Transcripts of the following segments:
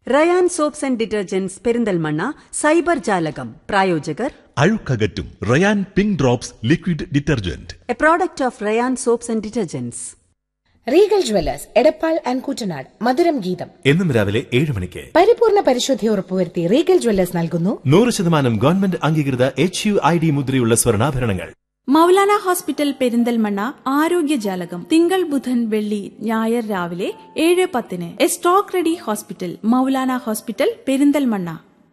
Ryan soaps and detergents Perinthalmanna cyber ജാലകം പ്രായോജകർ അഴുക്കകറ്റും Rayan pink drops liquid detergent a product of Rayan soaps and detergents Regal Jewellers Edappal and Koottanad മധുരം ഗീതം എന്നും രാവിലെ ഏഴ് മണിക്ക് പരിപൂർണ പരിശുദ്ധി ഉറപ്പുവരുത്തി റീഗൽ ജ്വല്ലേഴ്സ് നൽകുന്നു നൂറ് ശതമാനം ഗവൺമെന്റ് അംഗീകൃത എച്ച് യു ഐ ഡി മുദ്രയുള്ള സ്വർണ്ണാഭരണങ്ങൾ മൗലാന ഹോസ്പിറ്റൽ പെരിന്തൽമണ്ണ ആരോഗ്യജാലകം തിങ്കൾ ബുധൻ വെള്ളി ഞായർ രാവിലെ ഏഴ് പത്തിന് A stock ready hospital Maulana hospital Perinthalmanna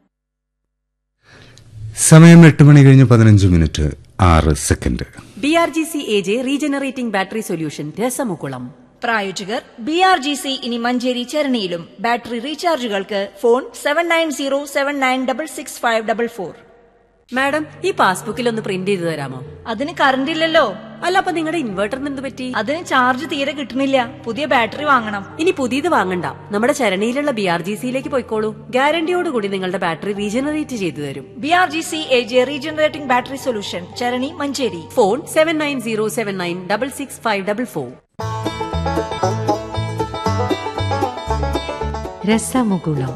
സമയം എട്ട് മണി കഴിഞ്ഞ് പതിനഞ്ച് മിനിറ്റ് ആറ് second B R G C A J regenerating battery solution രസമുകുളം പ്രായോജകർ ബി ആർ ജി സി ഇനി മഞ്ചേരി ചരണിയിലും ബാറ്ററി റീചാർജുകൾക്ക് phone seven nine zero seven nine double six five double four madam ഈ പാസ്ബുക്കിൽ ഒന്ന് പ്രിന്റ് ചെയ്ത് തരാമോ അതിന് കറണ്ട് ഇല്ലല്ലോ അല്ല അപ്പൊ നിങ്ങളുടെ ഇൻവെർട്ടറിന് എന്ത് പറ്റി അതിന് ചാർജ് തീരെ കിട്ടണില്ല പുതിയ ബാറ്ററി വാങ്ങണം ഇനി പുതിയത് വാങ്ങണ്ട നമ്മുടെ ചരണിയിലുള്ള ബി ആർ ജി സിയിലേക്ക് പോയിക്കോളൂ ഗ്യാരണ്ടിയോടുകൂടി നിങ്ങളുടെ ബാറ്ററി റീജനറേറ്റ് ചെയ്തു തരും B R G C A J regenerating battery solution Charani Manjeri phone seven nine zero seven nine double six five double four രസമുകുളം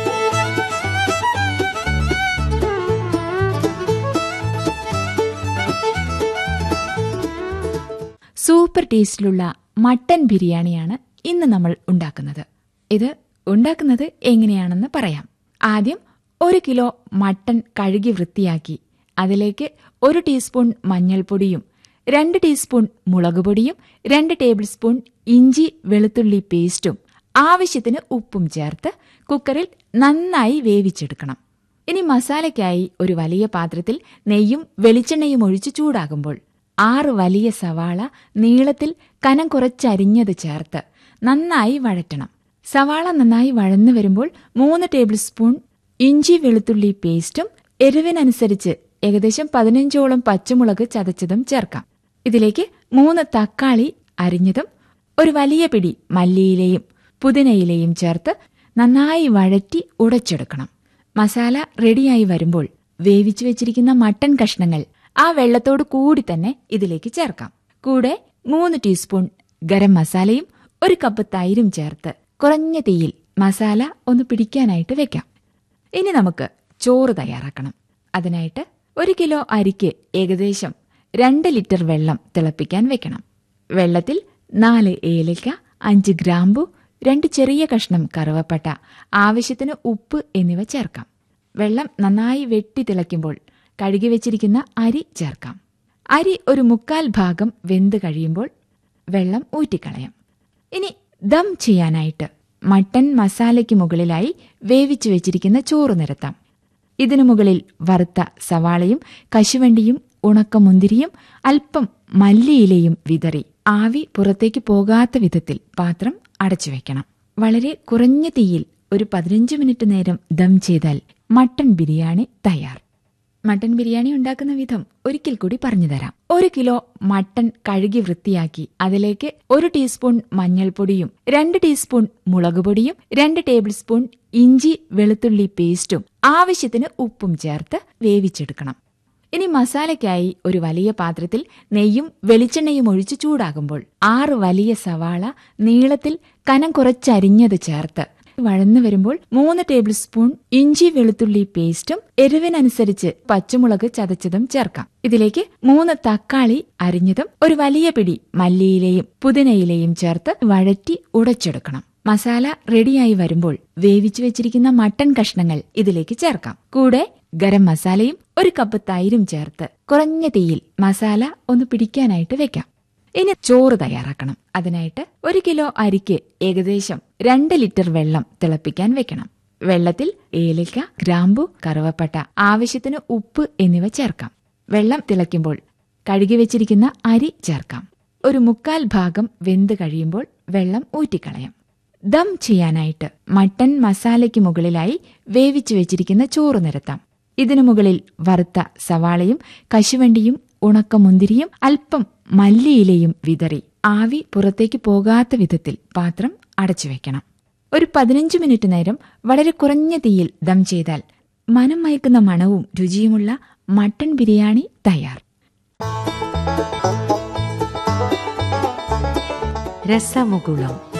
സൂപ്പർ ടേസ്റ്റിലുള്ള മട്ടൻ ബിരിയാണിയാണ് ഇന്ന് നമ്മൾ ഉണ്ടാക്കുന്നത് ഇത് ഉണ്ടാക്കുന്നത് എങ്ങനെയാണെന്ന് പറയാം ആദ്യം ഒരു കിലോ മട്ടൻ കഴുകി വൃത്തിയാക്കി അതിലേക്ക് ഒരു ടീസ്പൂൺ മഞ്ഞൾപ്പൊടിയും രണ്ട് ടീസ്പൂൺ മുളക് പൊടിയും രണ്ട് ടേബിൾ സ്പൂൺ ഇഞ്ചി വെളുത്തുള്ളി പേസ്റ്റും ആവശ്യത്തിന് ഉപ്പും ചേർത്ത് കുക്കറിൽ നന്നായി വേവിച്ചെടുക്കണം ഇനി മസാലയ്ക്കായി ഒരു വലിയ പാത്രത്തിൽ നെയ്യും വെളിച്ചെണ്ണയും ഒഴിച്ച് ചൂടാകുമ്പോൾ ആറ് വലിയ സവാള നീളത്തിൽ കനം കുറച്ചരിഞ്ഞത് ചേർത്ത് നന്നായി വഴറ്റണം സവാള നന്നായി വഴന്നു വരുമ്പോൾ മൂന്ന് ടേബിൾ സ്പൂൺ ഇഞ്ചി വെളുത്തുള്ളി പേസ്റ്റും എരിവിനനുസരിച്ച് ഏകദേശം പതിനഞ്ചോളം പച്ചമുളക് ചതച്ചതും ചേർക്കാം ഇതിലേക്ക് മൂന്ന് തക്കാളി അരിഞ്ഞതും ഒരു വലിയ പിടി മല്ലിയിലയും പുതിനയിലയും ചേർത്ത് നന്നായി വഴറ്റി ഉടച്ചെടുക്കണം മസാല റെഡിയായി വരുമ്പോൾ വേവിച്ചു വെച്ചിരിക്കുന്ന മട്ടൻ കഷ്ണങ്ങൾ ആ വെള്ളത്തോട് കൂടി തന്നെ ഇതിലേക്ക് ചേർക്കാം കൂടെ മൂന്ന് ടീസ്പൂൺ ഗരം മസാലയും ഒരു കപ്പ് തൈരും ചേർത്ത് കുറഞ്ഞ തീയിൽ മസാല ഒന്ന് പിടിക്കാനായിട്ട് വെക്കാം ഇനി നമുക്ക് ചോറ് തയ്യാറാക്കണം അതിനായിട്ട് ഒരു കിലോ അരിക്ക് ഏകദേശം രണ്ട് ലിറ്റർ വെള്ളം തിളപ്പിക്കാൻ വെക്കണം വെള്ളത്തിൽ നാല് ഏലക്ക അഞ്ച് ഗ്രാമ്പു രണ്ട് ചെറിയ കഷ്ണം കറുവപ്പട്ട ആവശ്യത്തിന് ഉപ്പ് എന്നിവ ചേർക്കാം വെള്ളം നന്നായി വെട്ടി തിളയ്ക്കുമ്പോൾ കഴുകി വെച്ചിരിക്കുന്ന അരി ചേർക്കാം അരി ഒരു മുക്കാൽ ഭാഗം വെന്ത് കഴിയുമ്പോൾ വെള്ളം ഊറ്റിക്കളയാം ഇനി ദം ചെയ്യാനായിട്ട് മട്ടൻ മസാലയ്ക്ക് മുകളിലായി വേവിച്ചു വെച്ചിരിക്കുന്ന ചോറ് നിരത്താം ഇതിനു മുകളിൽ വറുത്ത സവാളയും കശുവണ്ടിയും ഉണക്കമുന്തിരിയും അല്പം മല്ലിയിലയും വിതറി ആവി പുറത്തേക്ക് പോകാത്ത വിധത്തിൽ പാത്രം അടച്ചു വെക്കണം വളരെ കുറഞ്ഞ തീയിൽ ഒരു പതിനഞ്ച് മിനിറ്റ് നേരം ദം ചെയ്താൽ മട്ടൻ ബിരിയാണി തയ്യാർ മട്ടൻ ബിരിയാണി ഉണ്ടാക്കുന്ന വിധം ഒരിക്കൽ കൂടി പറഞ്ഞുതരാം ഒരു കിലോ മട്ടൻ കഴുകി വൃത്തിയാക്കി അതിലേക്ക് ഒരു ടീസ്പൂൺ മഞ്ഞൾപ്പൊടിയും രണ്ട് ടീസ്പൂൺ മുളക് പൊടിയും രണ്ട് ടേബിൾ സ്പൂൺ ഇഞ്ചി വെളുത്തുള്ളി പേസ്റ്റും ആവശ്യത്തിന് ഉപ്പും ചേർത്ത് വേവിച്ചെടുക്കണം ഇനി മസാലയ്ക്കായി ഒരു വലിയ പാത്രത്തിൽ നെയ്യും വെളിച്ചെണ്ണയും ഒഴിച്ച് ചൂടാകുമ്പോൾ ആറ് വലിയ സവാള നീളത്തിൽ കനം കുറച്ചരിഞ്ഞത് ചേർത്ത് വഴന്നു വരുമ്പോൾ മൂന്ന് ടേബിൾ സ്പൂൺ ഇഞ്ചി വെളുത്തുള്ളി പേസ്റ്റും എരിവിനനുസരിച്ച് പച്ചമുളക് ചതച്ചതും ചേർക്കാം ഇതിലേക്ക് മൂന്ന് തക്കാളി അരിഞ്ഞതും ഒരു വലിയ പിടി മല്ലിയിലയും പുതിനയിലയും ചേർത്ത് വഴറ്റി ഉടച്ചെടുക്കണം മസാല റെഡിയായി വരുമ്പോൾ വേവിച്ചു വെച്ചിരിക്കുന്ന മട്ടൻ കഷ്ണങ്ങൾ ഇതിലേക്ക് ചേർക്കാം കൂടെ ഗരം മസാലയും ഒരു കപ്പ് തൈരും ചേർത്ത് കുറഞ്ഞ തീയിൽ മസാല ഒന്ന് പിടിക്കാനായിട്ട് വെക്കാം ഇനി ചോറ് തയ്യാറാക്കണം അതിനായിട്ട് ഒരു കിലോ അരിക്ക് ഏകദേശം രണ്ട് ലിറ്റർ വെള്ളം തിളപ്പിക്കാൻ വെക്കണം വെള്ളത്തിൽ ഏലക്ക ഗ്രാമ്പു കറുവപ്പട്ട ആവശ്യത്തിന് ഉപ്പ് എന്നിവ ചേർക്കാം വെള്ളം തിളയ്ക്കുമ്പോൾ കഴുകി വെച്ചിരിക്കുന്ന അരി ചേർക്കാം ഒരു മുക്കാൽ ഭാഗം വെന്ത് കഴിയുമ്പോൾ വെള്ളം ഊറ്റിക്കളയാം ദം ചെയ്യാനായിട്ട് മട്ടൻ മസാലയ്ക്ക് മുകളിലായി വേവിച്ചു വെച്ചിരിക്കുന്ന ചോറ് നിരത്താം ഇതിനു മുകളിൽ വറുത്ത സവാളയും കശുവണ്ടിയും ഉണക്കമുന്തിരിയും അല്പം മല്ലിയിലയും വിതറി ആവി പുറത്തേക്ക് പോകാത്ത വിധത്തിൽ പാത്രം അടച്ചു വെക്കണം ഒരു പതിനഞ്ച് മിനിറ്റ് നേരം വളരെ കുറഞ്ഞ തീയിൽ ദം ചെയ്താൽ മനം മയക്കുന്ന മണവും രുചിയുമുള്ള മട്ടൻ ബിരിയാണി തയ്യാർ രസമുകുളം